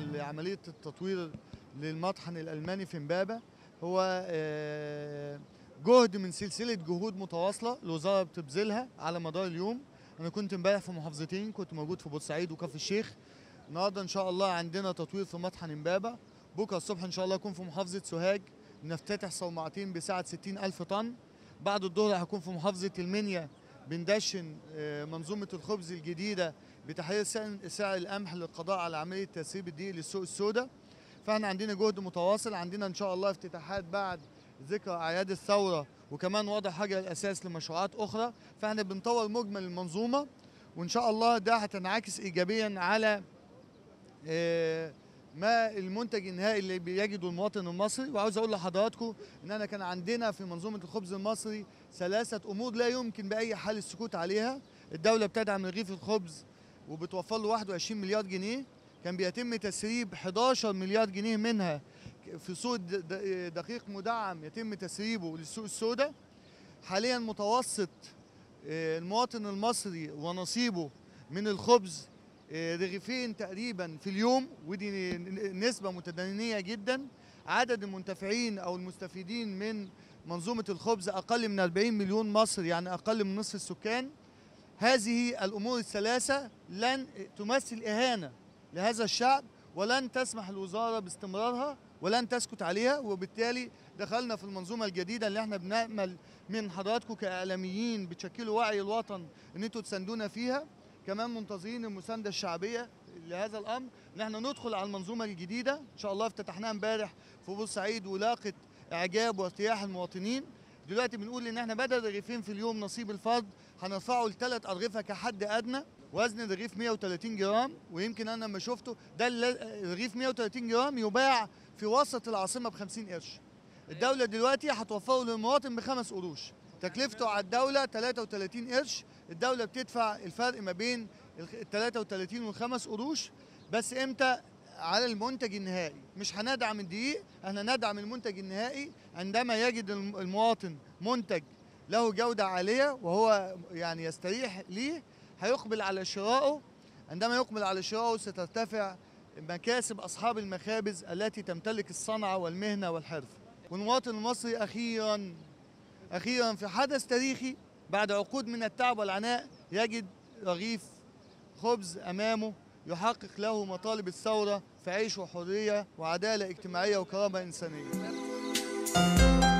لعمليه التطوير للمطحن الالماني في امبابه هو آه، جهد من سلسله جهود متواصله الوزاره بتبذلها على مدار اليوم انا كنت امبارح في محافظتين كنت موجود في بورسعيد وكفر الشيخ النهارده ان شاء الله عندنا تطوير في مطحن امبابه بكره الصبح ان شاء الله اكون في محافظه سوهاج نفتتح صومعتين بسعه 60 الف طن بعد الظهر هكون في محافظه المنيا بندشن آه، منظومه الخبز الجديده بتحرير سعر سعر القمح للقضاء على عمليه تسريب الدقيق للسوق السوداء فاحنا عندنا جهد متواصل عندنا ان شاء الله افتتاحات بعد ذكرى اعياد الثوره وكمان وضع حجر الاساس لمشروعات اخرى فاحنا بنطور مجمل المنظومه وان شاء الله ده هتنعكس ايجابيا على آه، ما المنتج النهائي اللي بيجده المواطن المصري وعاوز اقول لحضراتكم ان انا كان عندنا في منظومه الخبز المصري ثلاثه امور لا يمكن باي حال السكوت عليها الدوله بتدعم رغيف الخبز وبتوفر له 21 مليار جنيه كان بيتم تسريب 11 مليار جنيه منها في صورة د- د- دقيق مدعم يتم تسريبه للسوق السوداء حاليا متوسط آه، المواطن المصري ونصيبه من الخبز آه، رغيفين تقريبا في اليوم ودي ن- ن- نسبة متدنية جدا عدد المنتفعين أو المستفيدين من منظومة الخبز أقل من 40 مليون مصري يعني أقل من نصف السكان هذه الأمور الثلاثة لن تمثل إهانة لهذا الشعب ولن تسمح الوزارة باستمرارها ولن تسكت عليها وبالتالي دخلنا في المنظومة الجديدة اللي احنا بنأمل من حضراتكم كإعلاميين بتشكلوا وعي الوطن ان انتوا تساندونا فيها كمان منتظرين المساندة الشعبية لهذا الأمر ان احنا ندخل على المنظومة الجديدة ان شاء الله افتتحناها امبارح في بورسعيد ولاقت اعجاب وارتياح المواطنين دلوقتي بنقول ان احنا بدل رغيفين في اليوم نصيب الفرد هنرفعه لثلاث ارغفه كحد ادنى وزن الرغيف 130 جرام ويمكن انا لما شفته ده الل- الرغيف 130 جرام يباع في وسط العاصمه ب 50 قرش الدوله دلوقتي هتوفره للمواطن بخمس قروش تكلفته على الدوله 33 قرش الدوله بتدفع الفرق ما بين ال 33 والخمس قروش بس امتى على المنتج النهائي مش هندعم الدقيق احنا ندعم المنتج النهائي عندما يجد الم- المواطن منتج له جودة عالية وهو يعني يستريح ليه هيقبل على شرائه عندما يقبل على شرائه سترتفع مكاسب أصحاب المخابز التي تمتلك الصنعة والمهنة والحرف والمواطن المصري أخيرا أخيرا في حدث تاريخي بعد عقود من التعب والعناء يجد رغيف خبز أمامه يحقق له مطالب الثورة في عيش وحرية وعدالة اجتماعية وكرامة إنسانية